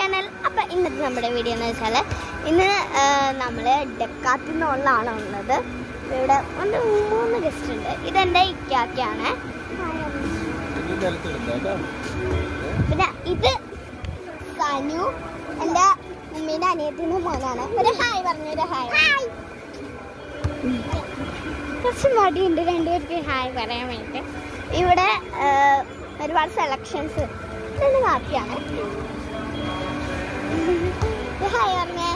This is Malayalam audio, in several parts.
ചാനൽ അപ്പം ഇന്നത്തെ നമ്മുടെ വീഡിയോ എന്ന് വെച്ചാൽ ഇന്ന് നമ്മൾ ഡെക്കാത്തിന്നുള്ളതാണ് ഉള്ളത് ഇവിടെ ഒന്ന് മൂന്ന് ഗസ്റ്റ് ഉണ്ട് ഇതെൻ്റെ ഇക്കാക്കയാണ് പിന്നെ ഇത് സനു എൻ്റെ ഉമ്മീൻ്റെ അനിയത്തിൻ്റെ മോനാണ് ഒരു ഹായ് പറഞ്ഞു ഒരു ഹായ് കുറച്ച് മടിയുണ്ട് രണ്ടുപേർക്ക് ഹായ് പറയാൻ വേണ്ടിയിട്ട് ഇവിടെ ആ, ഒരുപാട് സെലക്ഷൻസ് ഇതെന്റെ കാപ്പിയാണ് ഹായ് പറഞ്ഞേ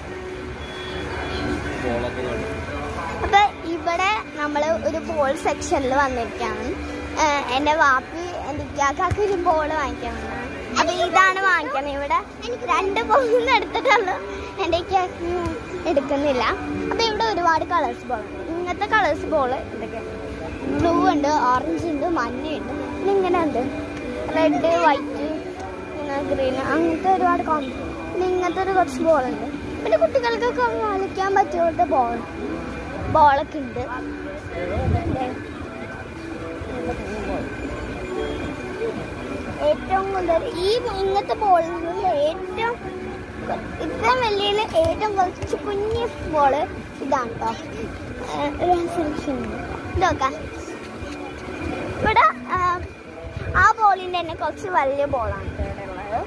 അപ്പൊ ഇവിടെ നമ്മൾ ഒരു ബോൾ സെക്ഷനിൽ വന്നിരിക്കുകയാണ് ഏഹ് എന്റെ വാപ്പി എന്റെ ഇക്കാക്കാക്ക് ഒരു ബോൾ വാങ്ങിക്കാൻ വന്നതാണ്. അപ്പൊ ഇതാണ് വാങ്ങിക്കുന്നത് ഇവിടെ രണ്ട് ബോളിന്ന് എടുത്തിട്ടുള്ളൂ എന്റെ ഇക്കാക്ക് എടുക്കുന്നില്ല അപ്പൊ ഇവിടെ ഒരുപാട് കളേഴ്സ് ബോൾ ഉണ്ട് ഇങ്ങനത്തെ കളേഴ്സ് ബോൾ ഇതൊക്കെ ബ്ലൂ ഉണ്ട് ഓറഞ്ച് ഉണ്ട് മഞ്ഞയുണ്ട് പിന്നെ ഇങ്ങനെ ഉണ്ട് റെഡ് വൈറ്റ് പിന്നെ ഗ്രീൻ അങ്ങനത്തെ ഒരുപാട് കോമ്പി പിന്നെ ഇങ്ങനത്തെ ഒരു കുറച്ച് ബോളുണ്ട് പിന്നെ കുട്ടികൾക്കൊക്കെ കളിക്കാൻ പറ്റിയ ബോൾ ബോളൊക്കെ ഉണ്ട് ദേ. ഏറ്റവും കൂടുതൽ ഈ ഇങ്ങനത്തെ ബോളിൽ ഏറ്റവും കൊ- ഇത്രയും വലിയ ഏറ്റവും കുറച്ച് കുഞ്ഞു ബോള് ഇതാണ് കേട്ടോ ഒരു സെലക്ഷൻ ഉണ്ട് ഇതൊക്കെ ഇവിടെ ആ, ആ ബോളിന്റെ തന്നെ കുറച്ച് വലിയ ബോളാണ് ഇവിടെ ഉള്ളത്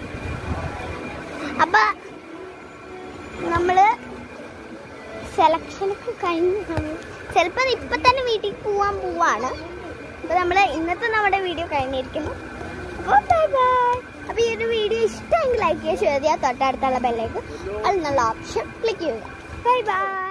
അപ്പൊ നമ്മള് സെലക്ഷനൊക്കെ കഴിഞ്ഞ് ചിലപ്പോൾ ഇപ്പൊ തന്നെ വീട്ടിൽ പോവാൻ പോവാണ് അപ്പൊ നമ്മള് ഇന്നത്തെ നമ്മുടെ വീഡിയോ കഴിഞ്ഞിരിക്കുന്നു അപ്പോൾ ബൈ ബൈ അപ്പൊ ഈ ഒരു വീഡിയോ ഇഷ്ടമെങ്കിൽ ലൈക്ക് ചെയ്യുക ഷെയർ ചെയ്യുക തൊട്ടടുത്തുള്ള ബെല്ലേക്ക് അതിൽ നിന്നുള്ള ഓപ്ഷൻ ക്ലിക്ക് ചെയ്യുക ബൈ ബൈ